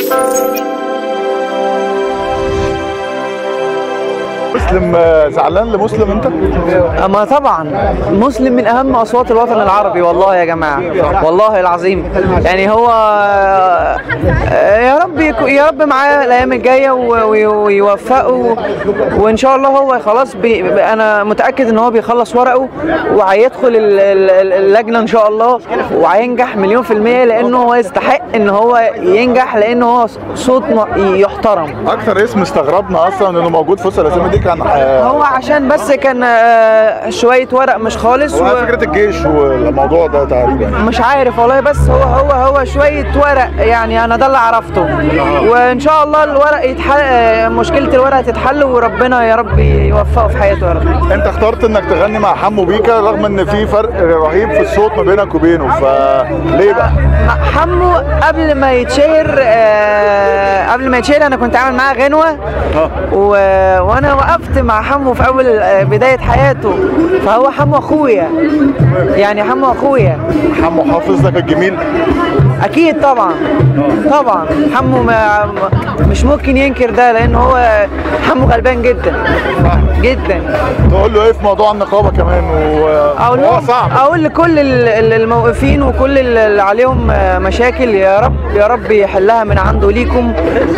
مسلم آه، زعلان لمسلم انت؟ ما طبعا مسلم من اهم اصوات الوطن العربي والله يا جماعه والله العظيم يعني هو آه، يا رب يكو- يا رب معاه الايام الجايه و- وي- ويوفقه وان شاء الله هو خلاص بي انا متاكد ان هو بيخلص ورقه وهيدخل ال- ال- ال- اللجنه ان شاء الله وهينجح مليون في الميه لانه هو يستحق ان هو ينجح لانه هو صوت م- يحترم اكتر اسم استغربنا اصلا انه موجود في وسط الاسامي دي كان آه، هو عشان بس كان آه، شويه ورق مش خالص هو و... فكره الجيش والموضوع ده تقريبا مش عارف والله بس هو هو هو شويه ورق يعني انا ده اللي عرفته وان شاء الله الورق يتحل مشكله الورق تتحل وربنا يا رب يوفقه في حياته يا رب انت اخترت انك تغني مع حمو بيكا رغم ان في فرق رهيب في الصوت ما بينك وبينه فليه بقى؟ حمو قبل ما يتشهر آه، قبل ما يتشهر انا كنت عامل معاه غنوه و... وانا وقفت مع حمو في اول آه، بدايه حياته فهو حمو اخويا يعني حمو اخويا حمو حافظ لك الجميل اكيد طبعا طبعا حمو ما مش ممكن ينكر ده لان هو حمو غلبان جدا جدا تقول له ايه في موضوع النقابه كمان و... اقول هو لهم صعب اقول لكل ال- ال- الموقفين وكل ال- اللي عليهم آه، مشاكل يا رب يا رب يحلها من عنده ليكم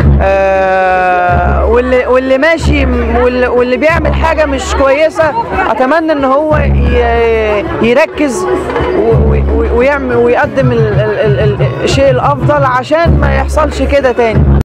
آه، واللي واللي ماشي واللي, واللي بيعمل حاجه مش كويسه اتمنى ان هو ي- يركز و- و- ويعمل ويقدم ال- ال- ال- الشيء الافضل عشان ما يحصلش كده تاني